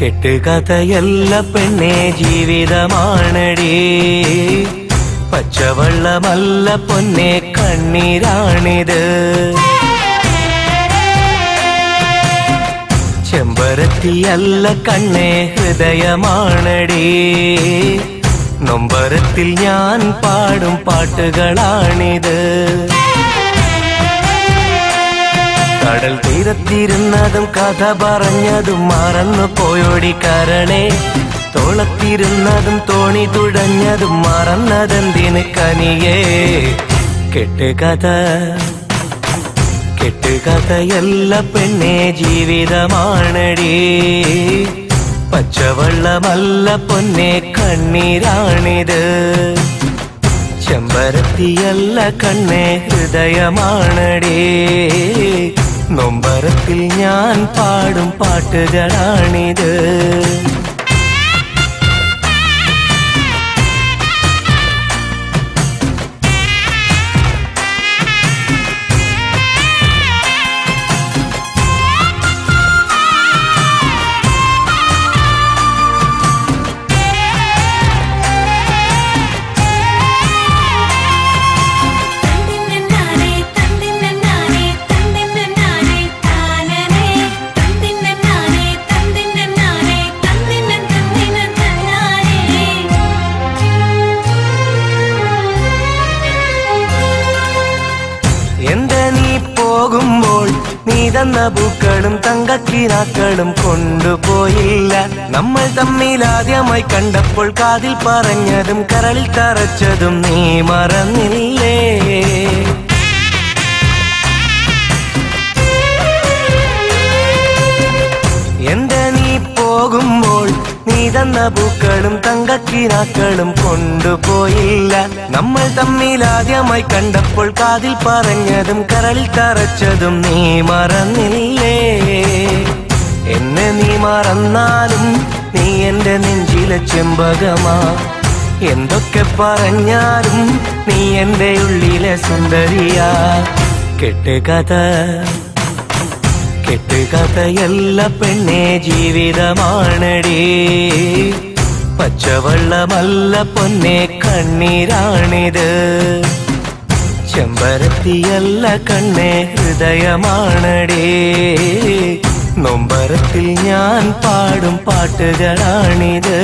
കെട്ടുകഥയല്ല പെണ്ണെ ജീവിതമാണടി പച്ചവെള്ളമല്ല പൊന്നെ കണ്ണീരാണിത് ചെമ്പരത്തിയല്ല കണ്ണേ ഹൃദയമാണടി നൊമ്പരത്തിൽ ഞാൻ പാടും പാട്ടുകളാണിത് കടൽ തീരത്തിരുന്നതും കഥ പറഞ്ഞതും മറന്നു പോയോടി കരണേ തോളത്തിരുന്നതും തോണി തുഴഞ്ഞതും മറന്നതെന്തിന് കനിയേ കെട്ടുകഥ കെട്ടുകഥയല്ല പെണ്ണെ ജീവിതമാണടി പച്ചവെള്ളമല്ല പൊന്നെ കണ്ണീരാണിത് ചെമ്പരത്തിയല്ല കണ്ണേ ഹൃദയമാണടി നൊമ്പരത്തിൽ ഞാൻ പാടും പാട്ടുകളാണിത് തന്തിന്നനാനേ തന്തിന്നനാനേ തന്തിന്നനാനേ താനനേ തന്തിന്നനാനേ തന്തിന്നനാനേ തന്തിന്ന തന്തിന്ന തന്നാനേ എന്റെ നീ പോകുമ്പോൾ നീ തന്ന പൂക്കളും തങ്കക്കിനാക്കളും കൊണ്ടുപോയില്ല നമ്മൾ തമ്മിൽ ആദ്യമായി കണ്ടപ്പോൾ കാതിൽ പറഞ്ഞതും കരളിൽ തറച്ചതും നീ മറന്നില്ലേ എന്റെ നീ പോകുമ്പോൾ നീ തന്ന പൂക്കളും തങ്കക്കിനാക്കളും കൊണ്ടുപോയില്ല നമ്മൾ തമ്മിൽ ആദ്യമായി കണ്ടപ്പോൾ കാതിൽ പറഞ്ഞതും കരളിൽ തറച്ചതും നീ മറന്നില്ലേ എന്നെ നീ മറന്നാലും നീ എന്റെ നെഞ്ചിലെ ചെമ്പകമാ എന്തൊക്കെ പറഞ്ഞാലും നീ എന്റെ ഉള്ളിലെ സുന്ദരിയാ കെട്ടുകഥ കെട്ടുകഥയല്ല പെണ്ണെ ജീവിതമാണടി പച്ചവെള്ളമല്ല പൊന്നെ കണ്ണീരാണിത് ചെമ്പരത്തിയല്ല കണ്ണെ ഹൃദയമാണടി നൊമ്പരത്തിൽ ഞാൻ പാടും പാട്ടുകളാണിത്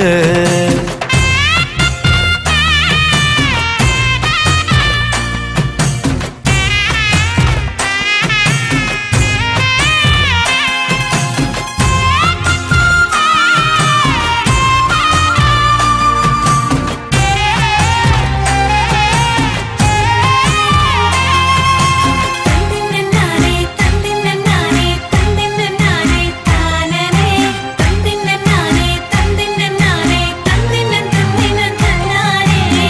തന്തിന്നനാനേ തന്തിന്നനാനേ തന്തിന്നനാനേ താനനേ തന്തിന്നനാനേ തന്തിന്നനാനേ തന്തിന്ന തന്തിന്ന തന്നാനേ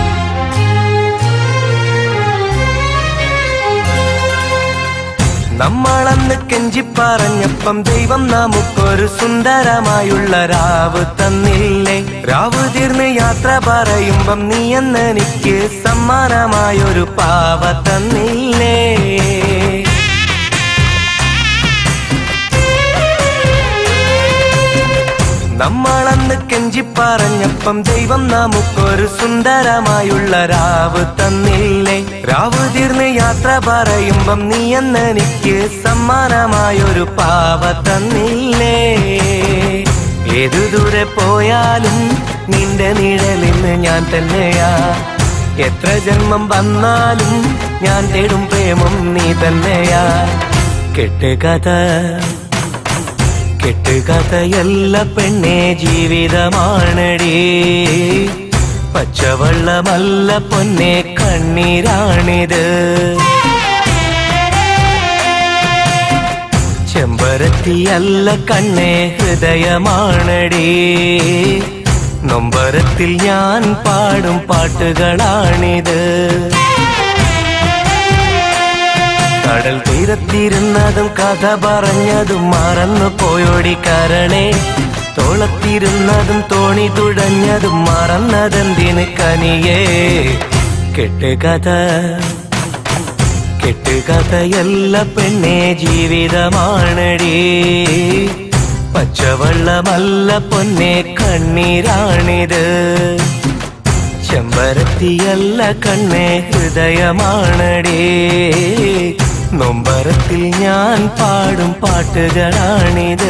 നമ്മളന്ന് കെഞ്ചി പറഞ്ഞപ്പം ദൈവം നമുക്കൊരു സുന്ദരമായുള്ള രാവ് തന്നില്ലേ രാവ് തീർന്ന് യാത്ര പറയുമ്പം നീ എന്നെനിക്ക് സമ്മാനമായൊരു പാവ തന്നില്ലേ നമ്മളന്ന് കെഞ്ചി പറഞ്ഞപ്പം ദൈവം നമുക്കൊരു സുന്ദരമായുള്ള രാവ് തന്നില്ലേ രാവ് തീർന്ന് യാത്ര പറയുമ്പം നീ എന്നെനിക്ക് സമ്മാനമായൊരു പാവ തന്നില്ലേ ഏതു ദൂരെ പോയാലും നിന്റെ നിഴലിന്ന് ഞാൻ തന്നെയാ എത്ര ജന്മം വന്നാലും ഞാൻ തേടും പ്രേമം നീ തന്നെയാ കെട്ടുകഥ കെട്ടുകഥയല്ല പെണ്ണെ ജീവിതമാണടി പച്ചവെള്ളമല്ല പൊന്നെ കണ്ണീരാണിത് ചെമ്പരത്തിയല്ല കണ്ണേ ഹൃദയമാണടി നൊമ്പരത്തിൽ ഞാൻ പാടും പാട്ടുകളാണിത് കടൽ തീരത്തിരുന്നതും കഥ പറഞ്ഞതും മറന്നു പോയോടി കരണേ തോളത്തിരുന്നതും തോണി തുഴഞ്ഞതും മറന്നതെന്തിന് കനിയേ കെട്ടുകഥ കെട്ടുകഥയല്ല പെണ്ണെ ജീവിതമാണടി പച്ചവെള്ളമല്ല പൊന്നെ കണ്ണീരാണിത് ചെമ്പരത്തിയല്ല കണ്ണേ ഹൃദയമാണടേ നൊമ്പരത്തിൽ ഞാൻ പാടും പാട്ടുകളാണിത്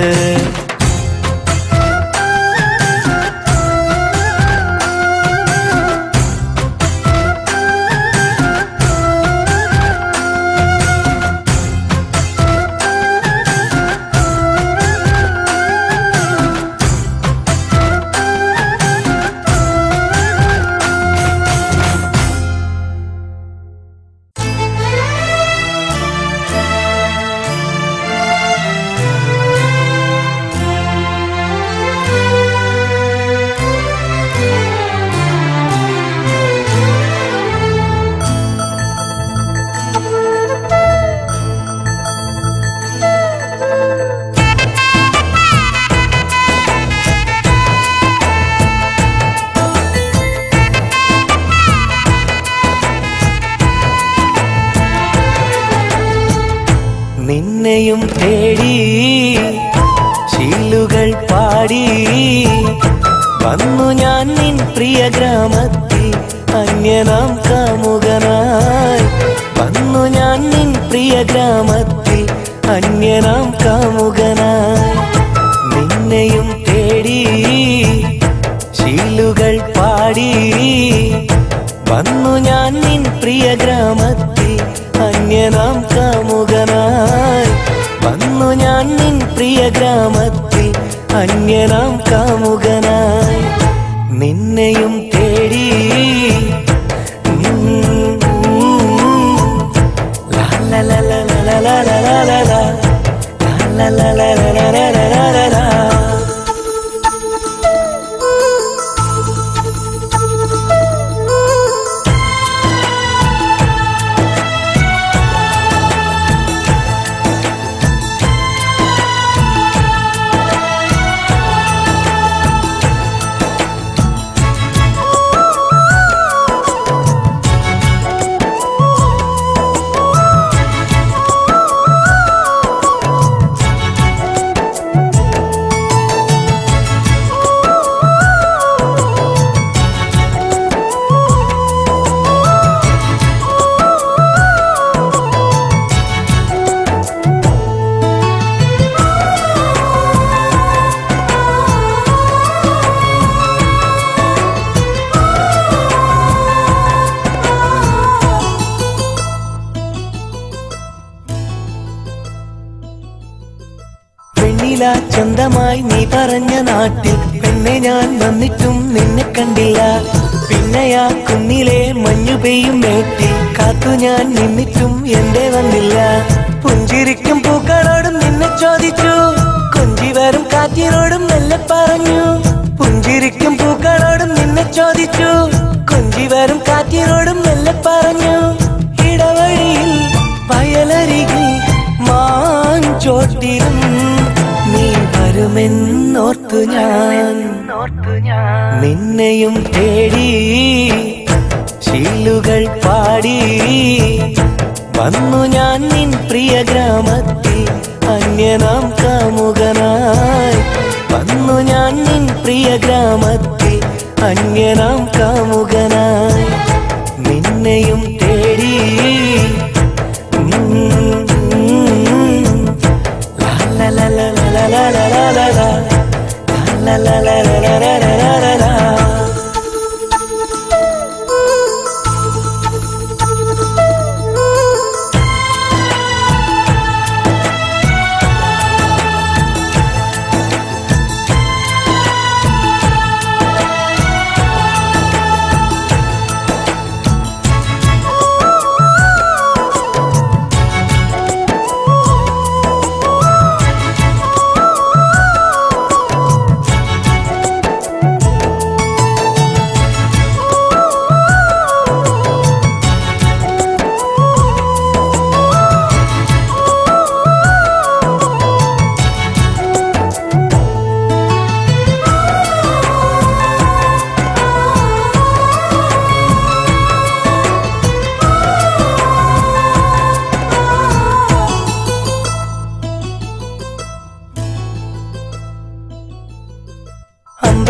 നിന്നെയും തേടി ശീലുകൾ പാടി വന്നു ഞാൻ നിൻ പ്രിയ ഗ്രാമത്തിൽ അന്യനാം കാമുകനായി വന്നു ഞാൻ നിൻ പ്രിയ ഗ്രാമത്തിൽ അന്യനാം കാമുകനായി നിന്നെയും തേടി ശീലുകൾ പാടി വന്നു ഞാൻ നിൻ പ്രിയ ഗ്രാമത്തിൽ അന്യനാം കാമുകനായി വന്നു ഞാൻ നിൻ പ്രിയ ഗ്രാമത്തിൽ അന്യനാം കാമുകനായി നിന്നെയും തേടി ഉം, ലാ, ലാ, ലാ, ലാ, ലാ, ലാ, ലാ, ലാ, ലാ, ലാ. ലാ, ലാ, ലാ, ലാ, ലാ, ലാ, ലാ, ലാ, ലാ, ലാ. വെണ്ണില ചന്തമായി നീ പറഞ്ഞ നാട്ടിൽ പെണ്ണെ ഞാൻ വന്നിട്ടും നിന്നെ കണ്ടില്ല പിന്നെയാ കുന്നിലെ മഞ്ഞു പെയ്യും മേട്ടിൽ കാത്തു ഞാൻ നിന്നിട്ടും എന്റെ വന്നില്ല പുഞ്ചിരിക്കും പൂക്കളോടും നിന്നെ ചോദിച്ചു കൊഞ്ചി വരും കാറ്റിനോടും മെല്ലെ പറഞ്ഞു പുഞ്ചിരിക്കും പൂക്കളോടും നിന്നെ ചോദിച്ചു കൊഞ്ചി വരും കാറ്റിനോടും മെല്ലെ പറഞ്ഞു ഇടവഴിയിൽ വയലരികിൽ മാഞ്ചോട്ടിലും നീ വരുമെന്നോർത്തു ഞാൻ നിന്നെയും തേടി ശീലുകൾ പാടി വന്നു ഞാൻ നിൻ പ്രിയ ഗ്രാമത്തിൽ അന്യനാം കാമുകനായി വന്നു ഞാൻ നിൻ പ്രിയ ഗ്രാമത്തിൽ അന്യനാം കാമുകനായി നിന്നെയും തേടി ഉം, ലാ, ലാ, ലാ, ലാ, ലാ, ലാ, ലാ, ലാ, ലാ, ലാ. ലാ, ലാ, ലാ, ലാ, ലാ, ലാ, ലാ, ലാ, ലാ, ലാ.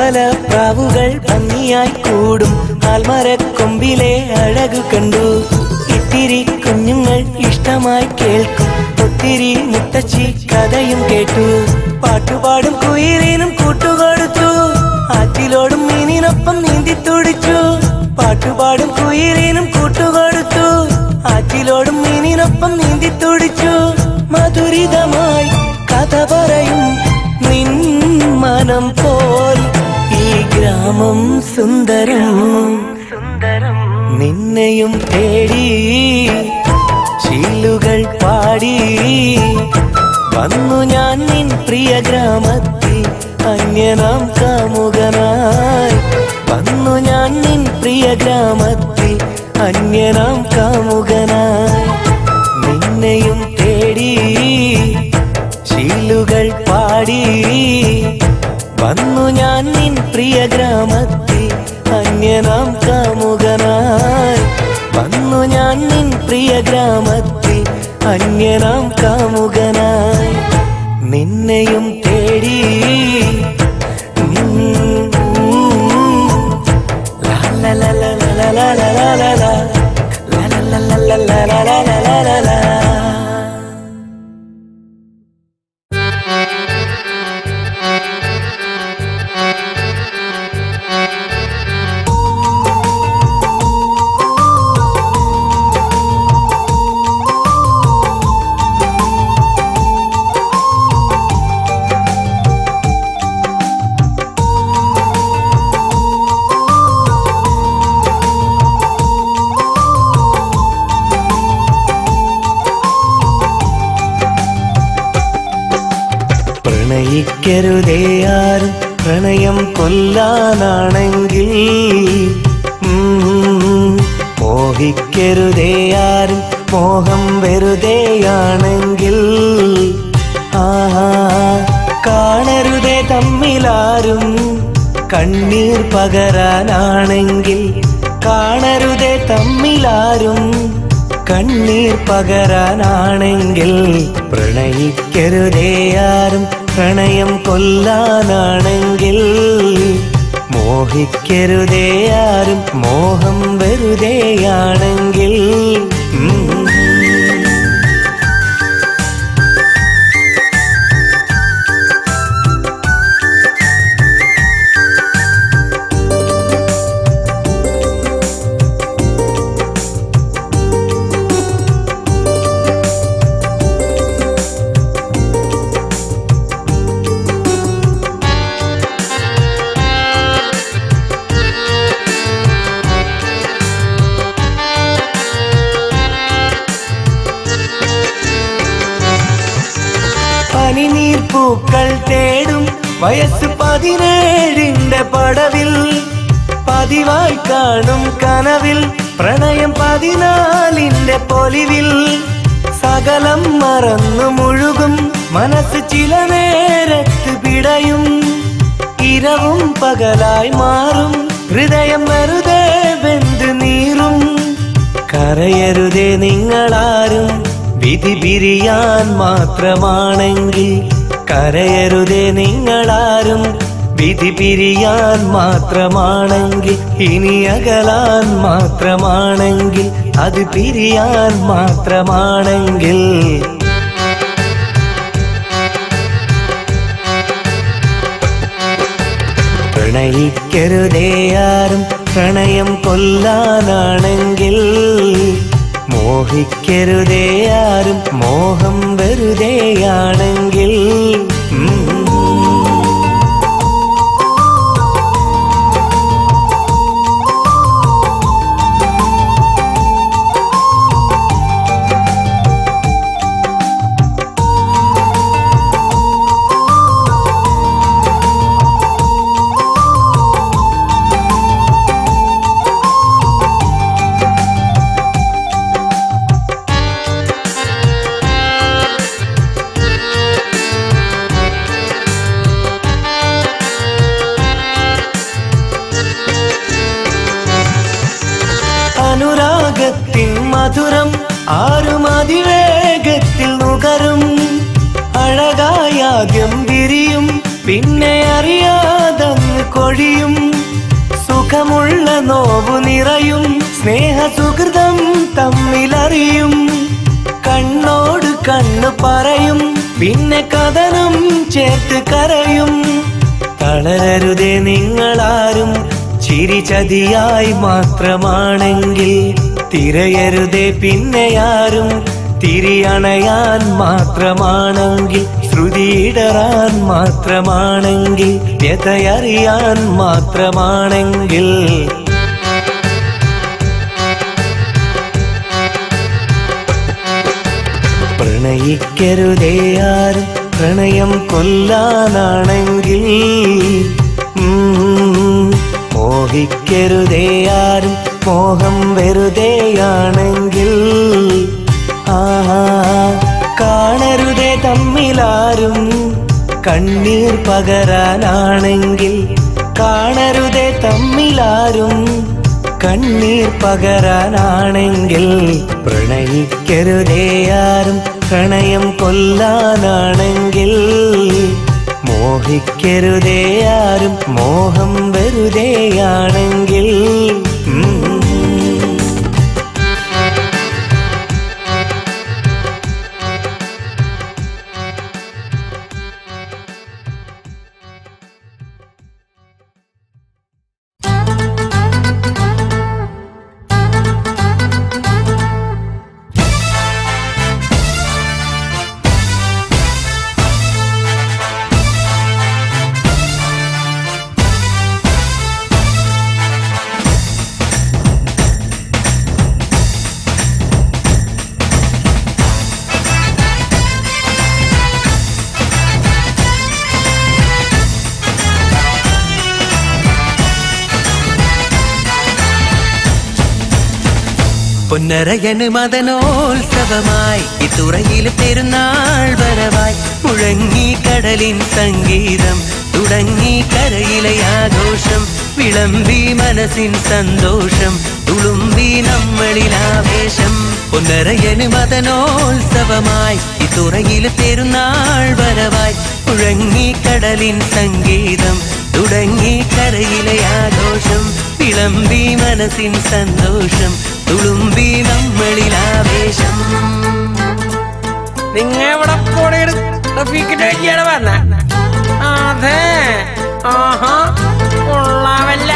അമ്പല പ്രാവുകൾ ഭംഗിയായി കൂടും ആൽമരക്കൊമ്പിലെ അഴകു കണ്ടു ഇത്തിരി കുഞ്ഞുങ്ങൾ ഇഷ്ടമായി കേൾക്കും ഒത്തിരി മുത്തച്ഛി കഥയും കേട്ടു പാട്ടുപാടും കുയിലിനും കൂട്ടുകൊടുത്തു ആറ്റിലോടും മീനിനൊപ്പം നീന്തി തുടിച്ചു പാട്ടുപാടും കുയിലിനും കൂട്ടുകൊടുത്തു ആറ്റിലോടും മീനിനൊപ്പം നീന്തി തുടിച്ചു മധുരിതമായി കഥ പറയും നിൻ മനം പോൽ ഈ ഗ്രാമം സുന്ദരം സുന്ദരം നിന്നെയും തേടി ശീലുകൾ പാടി വന്നു ഞാൻ നിൻ പ്രിയ ഗ്രാമത്തിൽ അന്യനാം കാമുകനായി വന്നു ഞാൻ നിൻ പ്രിയ ഗ്രാമത്തിൽ അന്യനാം കാമുകനായി നിന്നെയും തേടി ശീലുകൾ പാടി വന്നു ഞാൻ നിൻ പ്രിയ ഗ്രാമത്തിൽ അന്യനാം കാമുകനായി വന്നു ഞാൻ നിൻ പ്രിയ ഗ്രാമത്തിൽ അന്യനാം കാമുകനായി നിന്നെയും തേടി ഉം, ലാ ലാ ലാ ലാ ലാ ലാ ലാ ലാ ലാ ലാ. ലാ ലാ ലാ ലാ ലാ ലാ ലാ ലാ ലാ ലാ ലാ. പ്രണയിക്കരുതേ ആരും പ്രണയം കൊല്ലാനാണെങ്കിൽ ഉം, മോഹിക്കരുതേ ആരും മോഹം വെറുതെയാണെങ്കിൽ ആഹാ കാണരുതേ തമ്മിലാരും കണ്ണീർ പകരാനാണെങ്കിൽ കാണരുതേ തമ്മിലാരും കണ്ണീർ പകരാനാണെങ്കിൽ പ്രണയിക്കരുതേ ആരും പ്രണയം കൊല്ലാനാണെങ്കിൽ മോഹിക്കരുതേ ആരും മോഹം വെറുതെയാണെങ്കിൽ ഉം. പനിനീർ പൂക്കൾ തേടും വയസ്സ് പതിനേഴിന്റെ പടവിൽ പതിവായി കാണും കനവിൽ പ്രണയം പതിനാലിന്റെ പൊലിവിൽ സകലം മറന്നു മുഴുകും മനസ്സ് ചില നേരത്ത് പിടയും ഇരവും പകലായി മാറും ഹൃദയം വെറുതെ വെന്ത് നീറും കരയരുതേ നിങ്ങളാരും വിധി പിരിയാൻ മാത്രമാണെങ്കിൽ കരയരുതേ നിങ്ങളാരും വിധി പിരിയാൻ മാത്രമാണെങ്കിൽ ഇനി അകലാൻ മാത്രമാണെങ്കിൽ അത് പിരിയാൻ മാത്രമാണെങ്കിൽ പ്രണയിക്കരുതേ ആരും പ്രണയം കൊല്ലാനാണെങ്കിൽ മോഹിക്കരുതേ ആരും മോഹം വെറുതെയാണെങ്കിൽ ഉം. അനുരാഗത്തിൻ മധുരം ആരും അതിവേഗത്തിൽ നുകരും അഴകായാദ്യം വിരിയും പിന്നെ അറിയാതങ്ങ് കൊഴിയും സുഖമുള്ള നോവു നിറയും സ്നേഹ സുഹൃതം തമ്മിലറിയും കണ്ണോട് കണ്ണ് പറയും പിന്നെ കഥനം ചേർത്ത് കരയും തളരരുതേ നിങ്ങളാരും ചിരി ചതിയായി മാത്രമാണെങ്കിൽ തിരയരുതേ പിന്നെയാരും തിരിയണയാൻ മാത്രമാണെങ്കിൽ ശ്രുതിയിടറാൻ മാത്രമാണെങ്കിൽ വ്യതയറിയാൻ മാത്രമാണെങ്കിൽ പ്രണയിക്കരുതേ ആരും പ്രണയം കൊല്ലാനാണെങ്കിൽ ഉം, മോഹിക്കരുതേ ആരും മോഹം വെറുതെയാണെങ്കിൽ ആഹാ കാണരുതേ തമ്മിലാരും കണ്ണീർ പകരാനാണെങ്കിൽ കാണരുതേ തമ്മിലാരും കണ്ണീർ പകരാനാണെങ്കിൽ പ്രണയിക്കരുതേ ആരും പ്രണയം കൊല്ലാനാണെങ്കിൽ മോഹിക്കരുതേ ആരും മോഹം വെറുതെയാണെങ്കിൽ ഉം. പൊന്നരയന് മദനോത്സവമായി ഇത്തുറയിൽ പെരുന്നാൾ വരവായി മുഴങ്ങി കടലിൻ സംഗീതം തുടങ്ങി കരയിലെ ആഘോഷം വിളമ്പി മനസ്സിൻ സന്തോഷം തുളുമ്പി നമ്മളിൽ ആവേശം പൊന്നരയന് മദനോത്സവമായി ഇത്തുറയിൽ പെരുന്നാൾ വരവായി മുഴങ്ങി കടലിൻ സംഗീതം തുടങ്ങി കരയിലെ ആഘോഷം വിളമ്പി മനസ്സിൻ സന്തോഷം തുളുമ്പി നമ്മളിൽ ആവേശം നിങ്ങ എവിടെ പോണേട് റഫീഖിന്റെ കല്യാണം പറഞ്ഞ അതെ ആഹാ കൊള്ളാമല്ല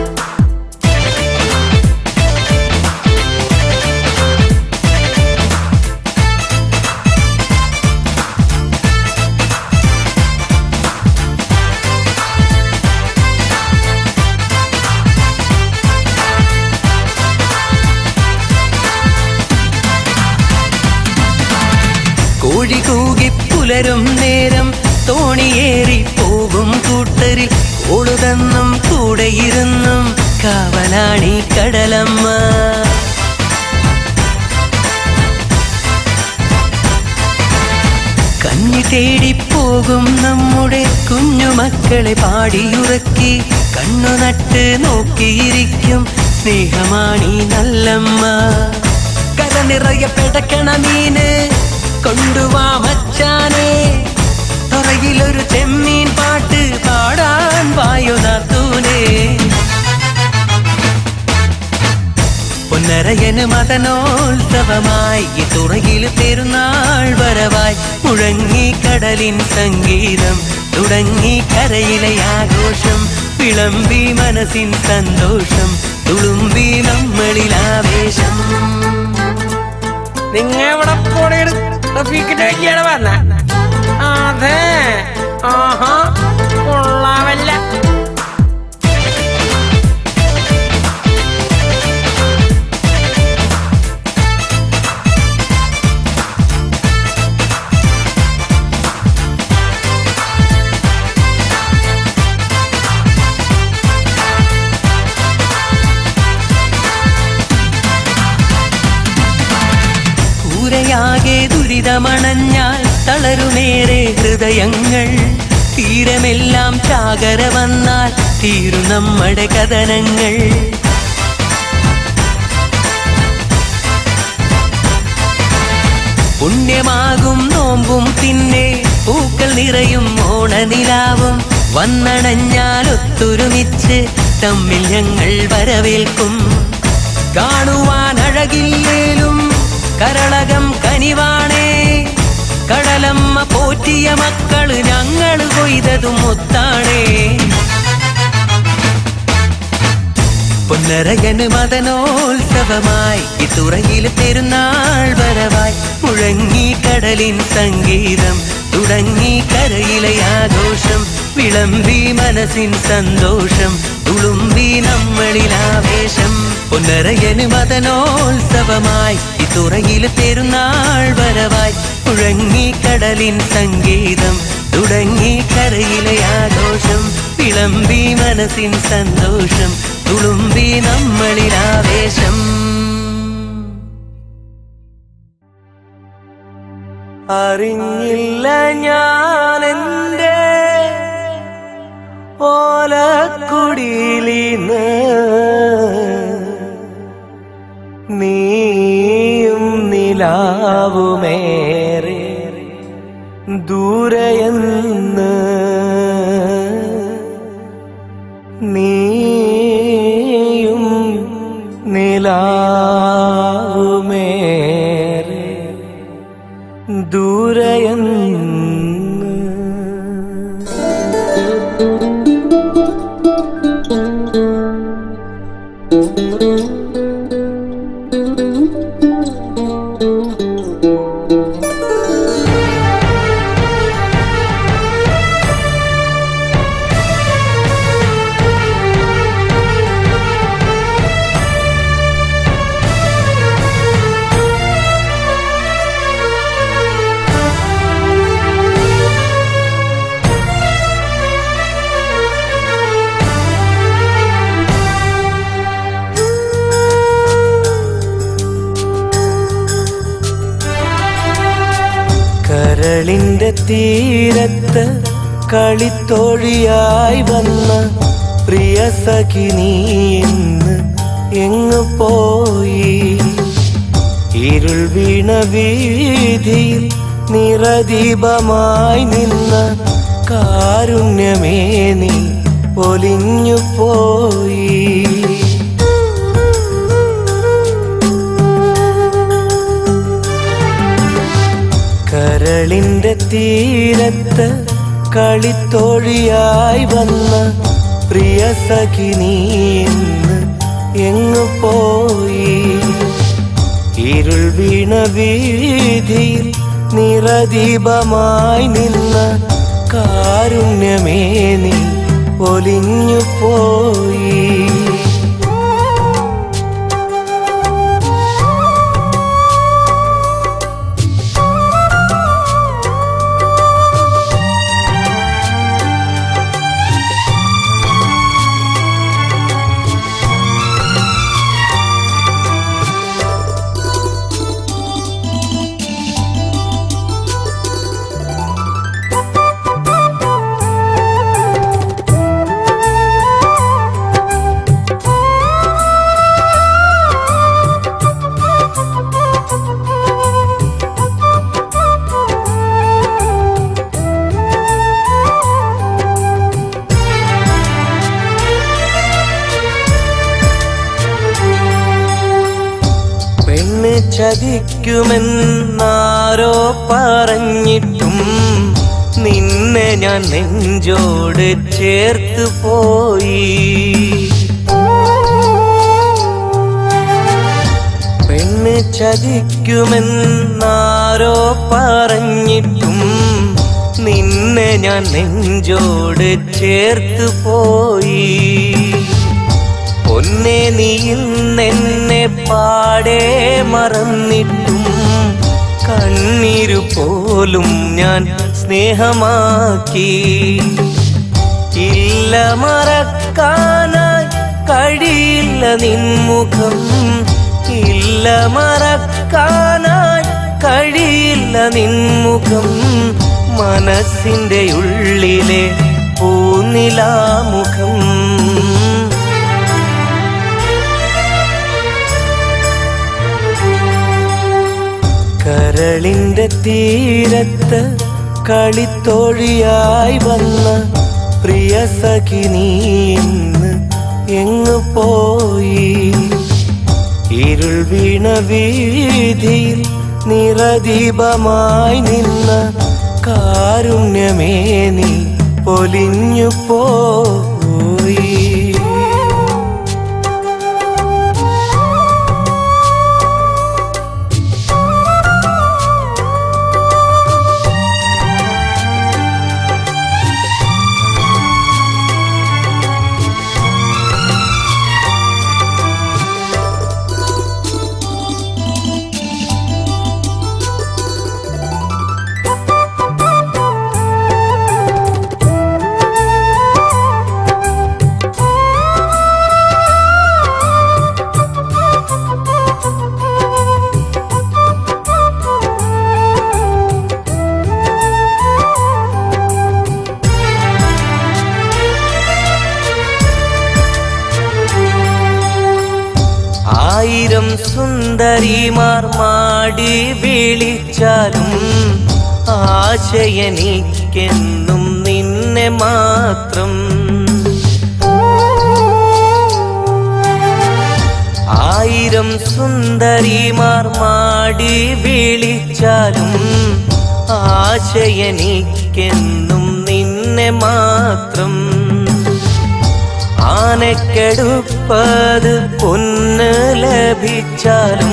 കോഴി കൂകി പുലരും നേരം തോണിയേറി പോകും കൂട്ടരിൽ ഓടുതന്നും കൂടെയിരുന്നും കാവലാണി കടലമ്മ കഞ്ഞി തേടി പോകും നമ്മുടെ കുഞ്ഞുമക്കളെ പാടിയുറക്കി കണ്ണു നട്ട് നോക്കിയിരിക്കും സ്നേഹമാണീ നല്ലമ്മ കര നിറയെ പിടക്കണ മീന് കൊണ്ടുവാ മച്ചാനെ തുറയിലൊരു ചെമ്മീൻ പാട്ട് പാടാൻ വായു നാത്തൂനേ പൊന്നരയന് മദനോത്സവമായി ഈ തുറയിൽ പെരുന്നാൾ വരവായി മുഴങ്ങി കടലിൻ സംഗീതം തുടങ്ങി കരയിലെ ആഘോഷം വിളമ്പി മനസ്സിൻ സന്തോഷം തുളുമ്പി നമ്മളിൽ ആവേശം നിങ്ങ എവിടെ പോണേട് റഫീഖിന്റെ കല്യാണം പറഞ്ഞ അതെ ആഹാ കൊള്ളാമല്ല കൂരയാകെ ദുരിതമണഞ്ഞാൽ തളരുമേറെ ഹൃദയങ്ങൾ തീരമെല്ലാം ചാകര വന്നാൽ തീരു നമ്മുടെ കഥനങ്ങൾ പുണ്യമാകും നോമ്പും പിന്നെ പൂക്കൾ നിറയും ഓണനിലാവും വന്നണഞ്ഞാൽ ഒത്തൊരുമിച്ച് തമ്മിൽ ഞങ്ങൾ വരവേൽക്കും കാണുവാൻ അഴകില്ലേലും കരളകം കനിവാണേ കടലമ്മ പോറ്റിയ മക്കള് ഞങ്ങൾ കൊയ്തതും ഒത്താണേ പൊന്നരകന് മദനോത്സവമായി ഇത്തുറയിൽ പെരുന്നാൾ വരവായി മുഴങ്ങി കടലിൻ സംഗീതം തുടങ്ങി കരയിലെ ആഘോഷം വിളമ്പി മനസ്സിൻ സന്തോഷം തുളുമ്പി നമ്മളിൽ ആവേശം പൊന്നരകന് മദനോത്സവമായി ഇത്തുറയിൽ പെരുന്നാൾ വരവായി മുഴങ്ങി കടലിൻ സംഗീതം തുടങ്ങി കരയിലെ ആഘോഷം വിളമ്പി മനസ്സിൻ സന്തോഷം തുളുമ്പി നമ്മളിൽ ആവേശം അറിഞ്ഞില്ല ഞാൻ എൻ്റെ ഓലക്കുടിയിലിന്ന് നീയും നിലാവുമേറെ ദൂരയെന്ന് നീയും നിലാവുമേറെ ദൂരയെന്ന് കരളിന്റെ തീരത്ത് കളിത്തോഴിയായി വന്ന പ്രിയ സഖി നീ ഇന്ന് എങ്ങു പോയി ഇരുൾ വീണ വീതിയിൽ നിറദീപമായി നിന്ന കാരുണ്യമേ നീ പൊലിഞ്ഞു പോയി കരളിന്റെ തീരത്ത് കളിത്തോഴിയായി വന്ന പ്രിയ സഖി നീ ഇന്ന് എങ്ങു പോയി ഇരുൾ വീണ വീതിയിൽ നിറദീപമായി നിന്ന കാരുണ്യമേ നീ ഒലിഞ്ഞു പോയി പെണ്ണ് ചതിക്കുമെന്നാരോ പറഞ്ഞിട്ടും നിന്നെ ഞാൻ നെഞ്ചോട് ചേർത്ത് പോയി പെണ്ണ് ചതിക്കുമെന്നാരോ പറഞ്ഞിട്ടും നിന്നെ ഞാൻ നെഞ്ചോട് ചേർത്ത് പോയി പൊന്നെ നീ ഇന്നെന്നെ പാടെ മറന്നിട്ടും കണ്ണീരു പോലും ഞാൻ സ്നേഹമാക്കി ഇല്ല മറക്കാനായി കഴിയില്ല നിൻമുഖം ഇല്ല മറക്കാനായി കഴിയില്ല നിൻമുഖം മനസ്സിന്റെ ഉള്ളിലെ പൂനിലാമുഖം കരളിന്റെ തീരത്ത് കളിത്തോഴിയായി വന്ന പ്രിയ സഖി നീ ഇന്ന് എങ്ങു പോയി ഇരുൾ വീണ വീതിയിൽ നിറദീപമായി നിന്ന കാരുണ്യമേ നീ പൊലിഞ്ഞു പോയി ആയിരം സുന്ദരിമാർ മാടി വിളിച്ചാലും ആശയനിക്കെന്നും നിന്നെ മാത്രം ആയിരം സുന്ദരിമാർ മാടി വിളിച്ചാലും ആശയനിക്കെന്നും നിന്നെ മാത്രം ആനക്കെടുപ്പത് പൊന്ന് ലഭിച്ചാലും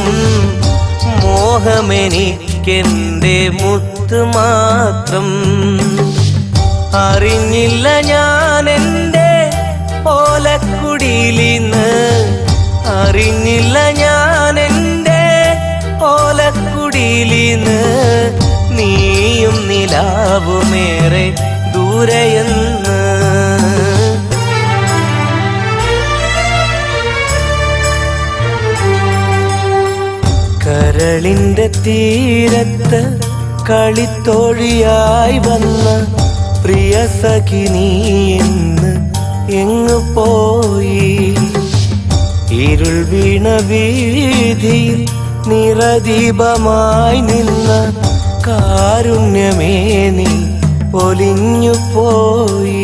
മോഹമെനിക്കെന്റെ മുത്ത് മാത്രം അറിഞ്ഞില്ല ഞാൻ എൻ്റെ ഓലക്കുടിയിലിന്ന് അറിഞ്ഞില്ല ഞാൻ എൻ്റെ ഓലക്കുടിയിലിന്ന് നീയും നിലാവുമേറെ ദൂരെയെന്ന് കരളിന്റെ തീരത്ത് കളിത്തോഴിയായി വന്ന പ്രിയ സഖി നീ ഇന്ന് എങ്ങു പോയി ഇരുൾ വീണ വീതിയിൽ നിറദീപമായി നിന്ന കാരുണ്യമേ നീ പൊലിഞ്ഞു പോയി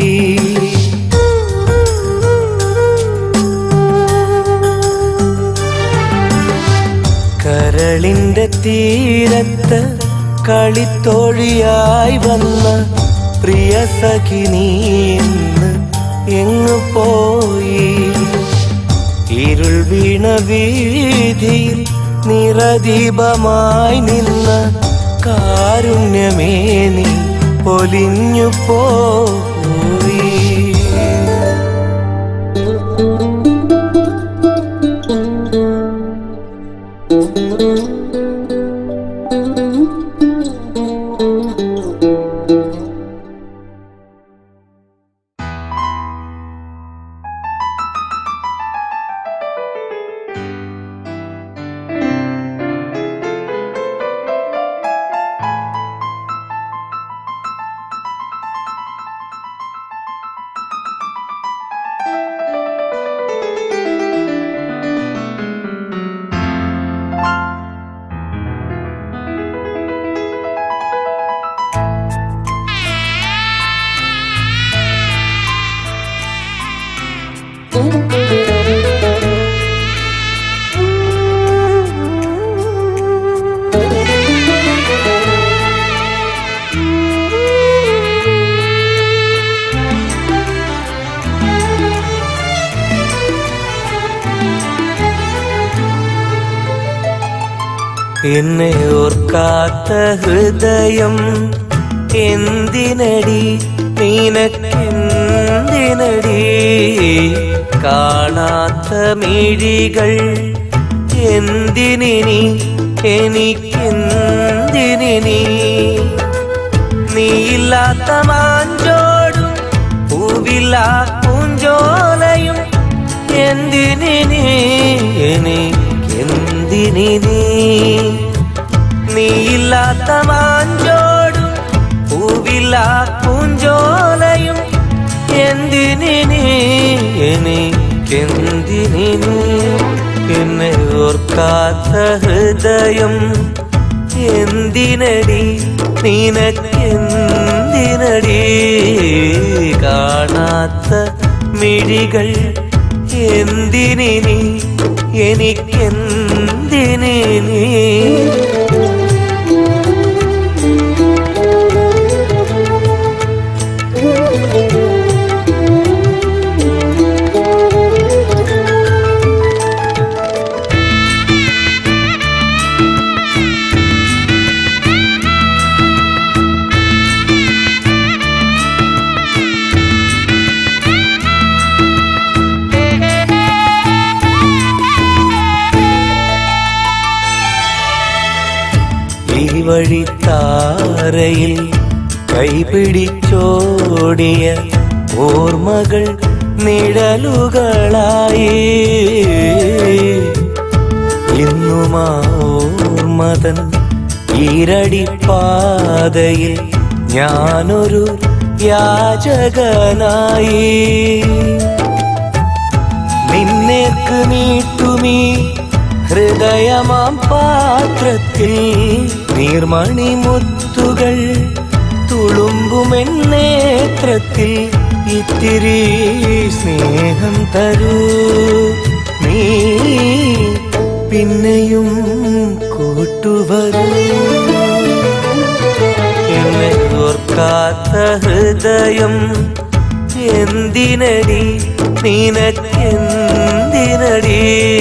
കരളിന്റെ തീരത്ത് കളിത്തോഴിയായി വന്ന പ്രിയ സഖി നീ ഇന്ന് എങ്ങു പോയി ഇരുൾ വീണ വീതിയിൽ നിറദീപമായി നിന്ന കാരുണ്യമേ നീ പൊലിഞ്ഞു പോയി എന്നെ ഓർക്കാത്ത ഹൃദയം എന്തിനടി നിനക്കെന്തിനടി കാണാത്ത മിഴികൾ എന്തിനിനി എനിക്കെന്തിനിനി നീയില്ലാത്ത മാഞ്ചോടും പൂവില്ലാ പൂഞ്ചോലയും എന്തിനിനി എനിക്കെന്തിനിനി നീയില്ലാത്ത മാഞ്ചോടും പൂവില്ലാ പൂഞ്ചോലയും എന്തിനിനി എനിക്കെന്തിനിനി എന്നെ ഓർക്കാത്ത ഹൃദയം എന്തിനടി നിനക്കെന്തിനടി കാണാ മിഴികൾ എന്തിനി എനിക്കെന്തിനി ഈ വഴിത്താരയിൽ കൈപിടിച്ചോടിയ ഓർമ്മകൾ നിഴലുകളായി ഇന്നും ആ ഓർമ്മതൻ ഈരടിപ്പാതയിൽ ഞാനൊരു യാചകനായി നിന്നേക്ക് നീട്ടുമീ ഹൃദയമാം പാത്രത്തിൽ നീർമണി മുത്തുകൾ തുളുമ്പുമെന്നേത്രത്തിൽ ഇത്തിരി സ്നേഹം തരൂ നീ പിന്നെയും കൂട്ടുവരൂ എന്നെ ഓർക്കാത്ത ഹൃദയം എന്തിനടി നിനക്കെന്തിനടി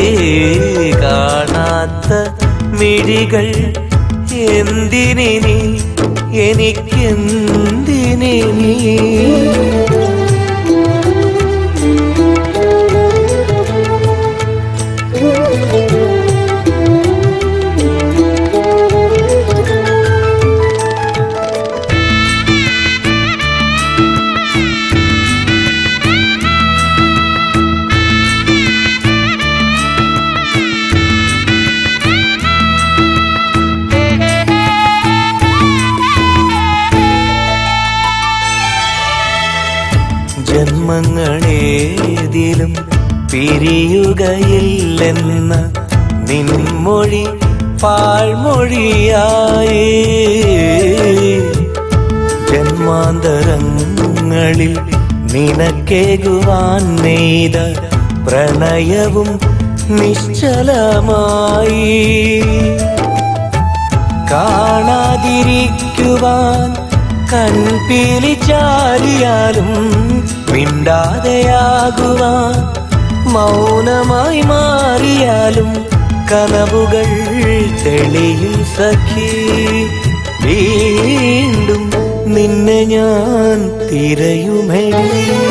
കാണാത്ത മിഴികൾ എന്തിനി എനിക്കെന്തിനി ജന്മങ്ങളേതിലും പിരിയുകയില്ലെന്ന നിൻമൊഴി പാഴ്മൊഴിയായി ജന്മാന്തരങ്ങളിൽ നിനക്കേകുവാൻ നെയ്ത പ്രണയവും നിശ്ചലമായി കാണാതിരിക്കുവാൻ കൺപീലി ചാരിയാലും മിണ്ടാതെയാകുവാൻ മൗനമായി മാറിയാലും കനവുകൾ തെളിയും സഖി വീണ്ടും നിന്നെ ഞാൻ തിരയുമെടി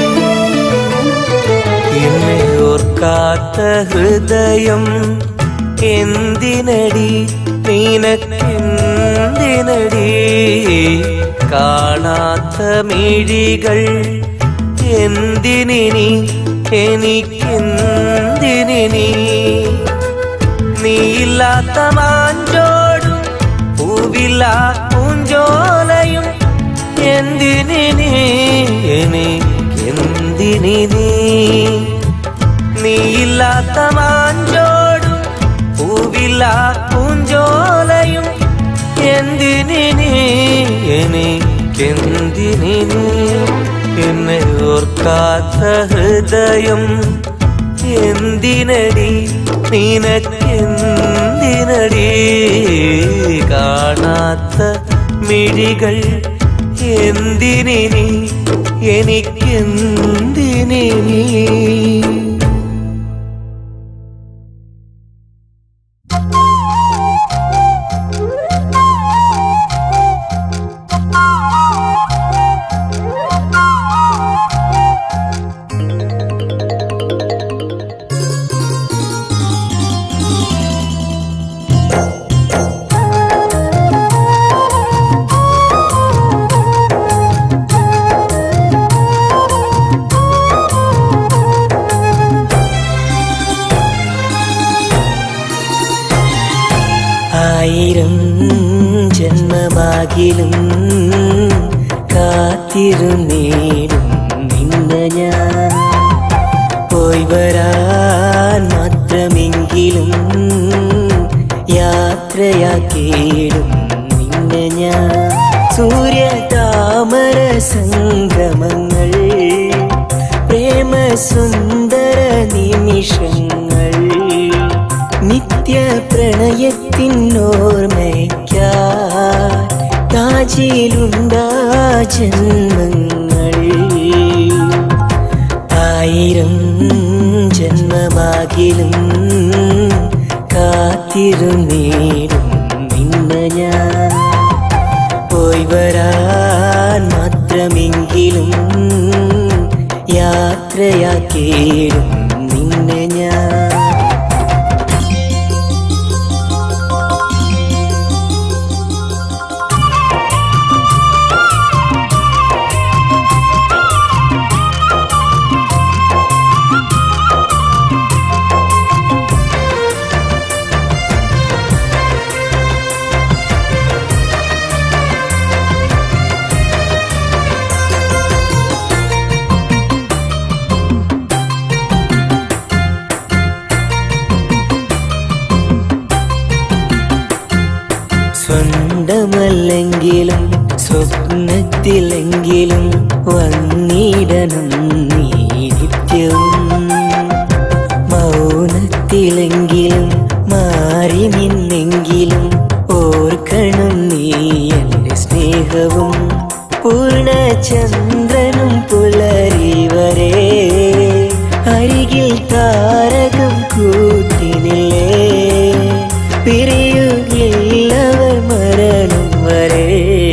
എന്നെ ഓർക്കാത്ത ഹൃദയം എന്തിനടി നിനക്കെന്തിനടി കാണാത്ത മിഴികൾ എന്തിനി എനിക്കെന്തിനി നീയില്ലാത്ത മാഞ്ചോടും പൂവില്ലാ പൂഞ്ചോലയും എന്തിനി എനിക്കെന്തിനി നീ നീയില്ലാത്ത മാഞ്ചോടും പൂവില്ലാ പൂഞ്ചോലയും എന്തിനി എനിക്കെന്തിനി എന്നെ ഓർക്കാത്ത ഹൃദയം എന്തിനടി നിനക്കെന്തിനടി കാണാത്ത മിഴികൾ എന്തിനി എനിക്കെന്തിനി ആയിരം ജന്മമാകിലും കാത്തിരുന്നേടും നിന്നെ ഞാൻ പോയി വരാൻ മാത്രമെങ്കിലും യാത്രയാക്കിയിടും നിന്നെ ഞാൻ സൂര്യ താമര സംഗമങ്ങൾ സുന്ദര നിമിഷങ്ങൾ നിത്യ പ്രണയത്തിനോർമ്മയ്ക്കാ താജിലുണ്ടാ ജന്മങ്ങൾ ആയിരം ജന്മമാകിലും കാത്തിരുന്നേടും നിന്ന ഞാൻ പോയി വരാൻ മാത്രമെങ്കിലും യാത്രയാക്കിയിടും നിന്നെ ഞാൻ സ്വന്തമല്ലെങ്കിലും സ്വപ്നത്തിലെങ്കിലും വന്നിടണം നീ നിത്യവും മൗനത്തിലെങ്കിലും മാറി നിന്നെങ്കിലും ഓർക്കണം നീ എൻ്റെ സ്നേഹവും പൂർണ്ണചന്ദ്രനും പുലരി വരെ അരികിൽ താരകം കൂട്ടിനില്ലേ പിരിയുകില്ലവർ മരണം വരെ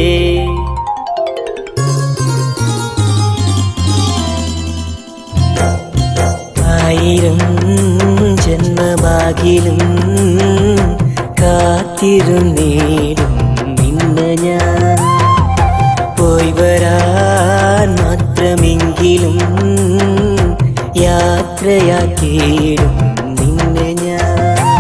ആയിരം ജന്മമാകിലും കാത്തിരുന്നേടും നിന്ന ഞാൻ പോയി വരാൻ മാത്രമെങ്കിലും യാത്രയാക്കിയിടും നിന്നെ ഞാൻ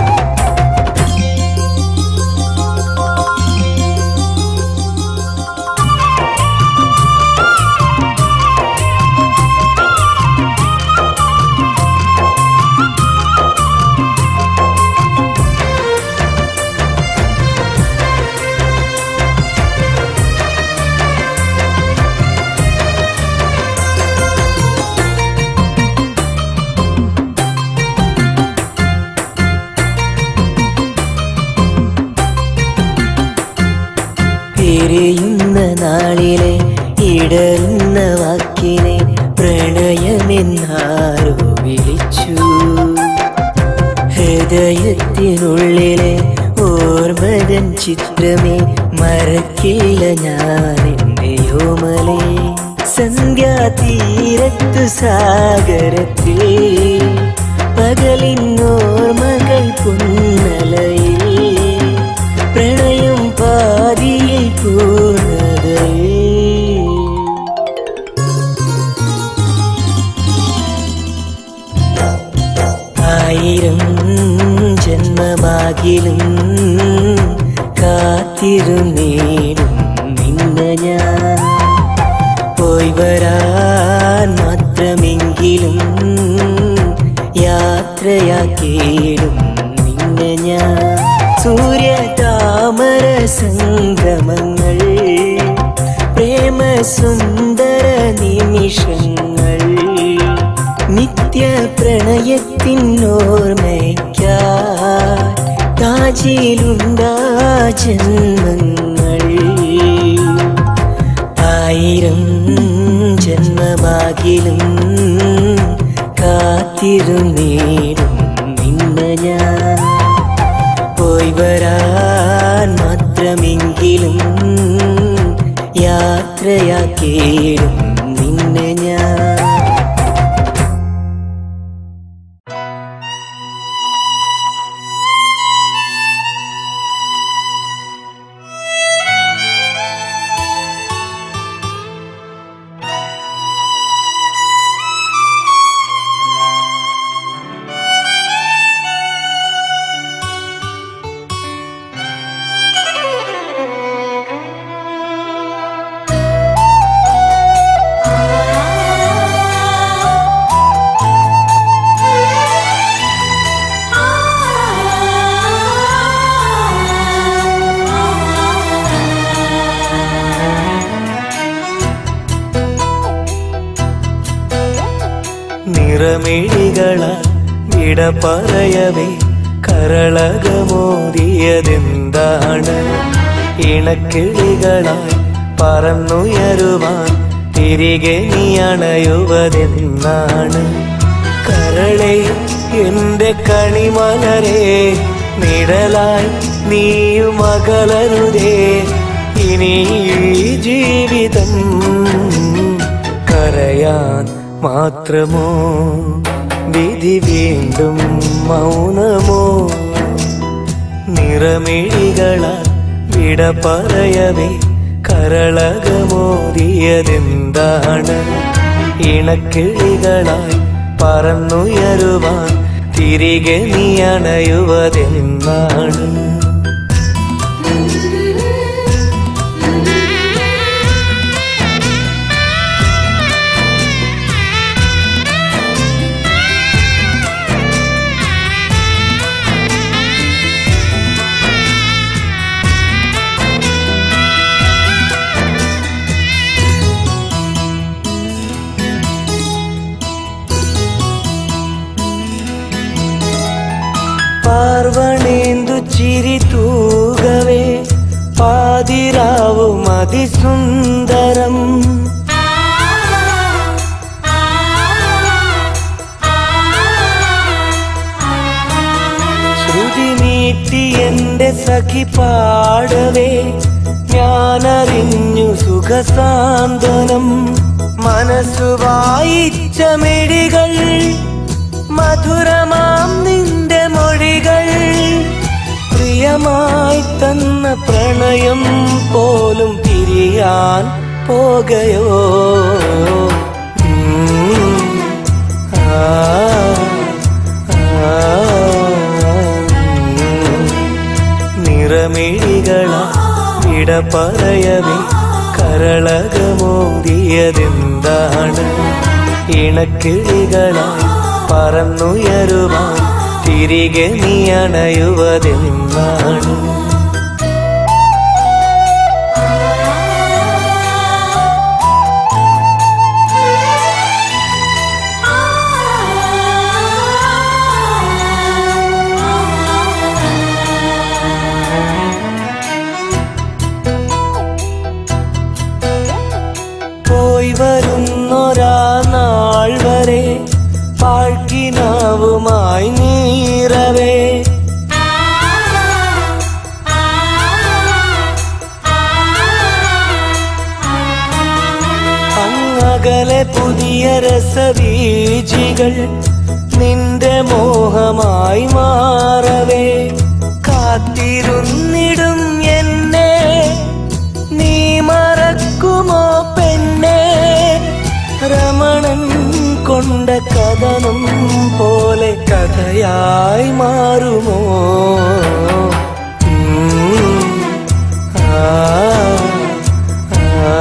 പിരിയുന്ന നാളിലെ ഇടറുന്ന വാക്കിനെ പ്രണയമെന്നാരോ വിളിച്ചു ഹൃദയത്തിനുള്ളിലെ ഓർമ്മതൻ ചിത്രമേ മറക്കില്ല ഞാൻ എൻ്റെ യോമലേ സന്ധ്യാതീരത്തു സാഗരത്തിൽ പകലിന്നോർമകൾ പുന്നലയിൽ പ്രണയം പാതിയിൽ പൂർണ്ണതയിൽ ആയിരം ജന്മമാകിലും കാത്തിരുന്നേടും നിന്ന ഞാൻ പോയി വരാൻ മാത്രമെങ്കിലും യാത്രയാക്കിയിടും നിന്നെ ഞാൻ സൂര്യ താമര സംഗമങ്ങൾ പ്രേമ സുന്ദര നിമിഷങ്ങൾ നിത്യ പ്രണയത്തിനോർമ്മയ്ക്കാ താജിലുണ്ടാ ജന്മങ്ങൾ ആയിരം ജന്മമാകിലും കാത്തിരുന്നേടും നിന്ന ഞാൻ പോയി വരാൻ മാത്രമെങ്കിലും യാത്രയാക്കിയിടും നിന്നെ ഞാൻ ആ നിറമിഴികളാൽ വിട പറയവേ കരളകമോദിയതെന്താണ് ഇണക്കിളികളായി പറന്നുയരുവാൻ തിരികെ നീ അണയുവതെന്നാണ് കരളെ എന്റെ കണിമലരെ നിഴലായി നീയും അകലരുതേ ഇനി ഈ ജീവിതം കരയാൻ മാത്രമോ വിധി വീണ്ടും മൗനമോ നിറമിഴികളാൽ വിട പറയവേ കരളകമോദിയതെന്താണ് ഇണക്കിളികളായി പറന്നുയരുവാൻ തിരികെ നീ അണയുവതെന്നാണ് പാർവണേന്ദു ചിരി തൂകവേ പാതിരാവും അതിസുന്ദരം ശ്രുതി നീട്ടി എന്റെ സഖി പാടവേ ഞാനറിഞ്ഞു സുഖസാന്ത്വനം മനസ്സു വായിച്ച മിഴികൾ മധുരമാം നിന്റെ മൊഴികൾ പ്രിയമായി തന്ന പ്രണയം പോലും പിരിയാൻ പോകയോ ഉം. ആ, ആ, ഉം. നിറമിഴികളാ വിട പറയവേ കരളകമോദിയതെന്താണ് ഇണക്കിളികളായി പറന്നുയരുവാൻ തിരികെ നീ അണയുവതെന്നാണ് പോയി വരുന്നൊരാ നാൾ വരെ പാഴ്ക്കിനാവുമായി നീറവേ അങ്ങകലെ പുതിയ രസവീജികൾ നിന്റെ മോഹമായി മാറവേ കാത്തിരുന്നിടും എന്നെ നീ മറക്കുമോ പെണ്ണെ രമണൻ കൊണ്ട കഥനം പോലെ കഥയായി മാറുമോ ഉം. ആ, ആ,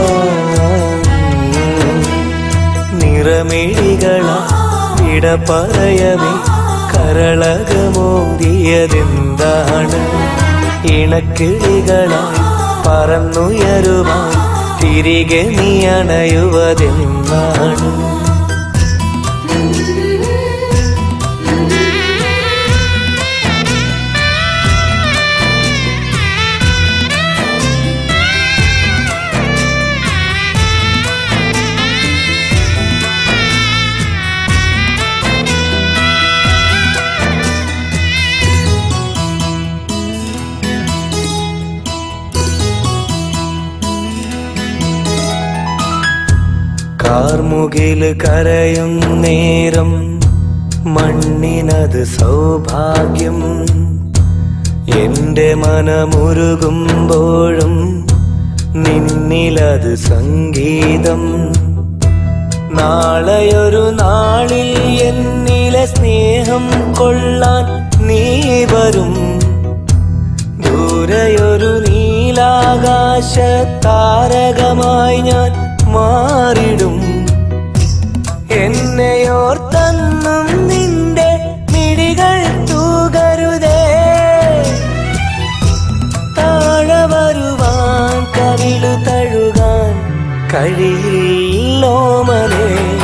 ഉം. നിറമിഴികളാ വിട പറയവേ കരളകമോദിയതെന്താണ് ഇണക്കിളികളായി പറന്നുയരുവാൻ തിരികെ നീ അണയുവതെന്നാണ് കാർമുകിൽ കരയും നേരം മണ്ണിനത് സൗഭാഗ്യം എന്റെ മനമുരുകുമ്പോഴും നിന്നിലത് സംഗീതം നാളെയൊരു നാളിൽ എന്നിലെ സ്നേഹം കൊള്ളാൻ നീ വരും ദൂരെയൊരു നീലാകാശ താരകമായി ഞാൻ മാറിടും എന്നെയോർത്തെന്നും നിന്റെ മിഴികൾ തൂകരുതേ താഴെ വരുവാൻ കവിളു തഴുകാൻ കഴിയില്ലോമലേ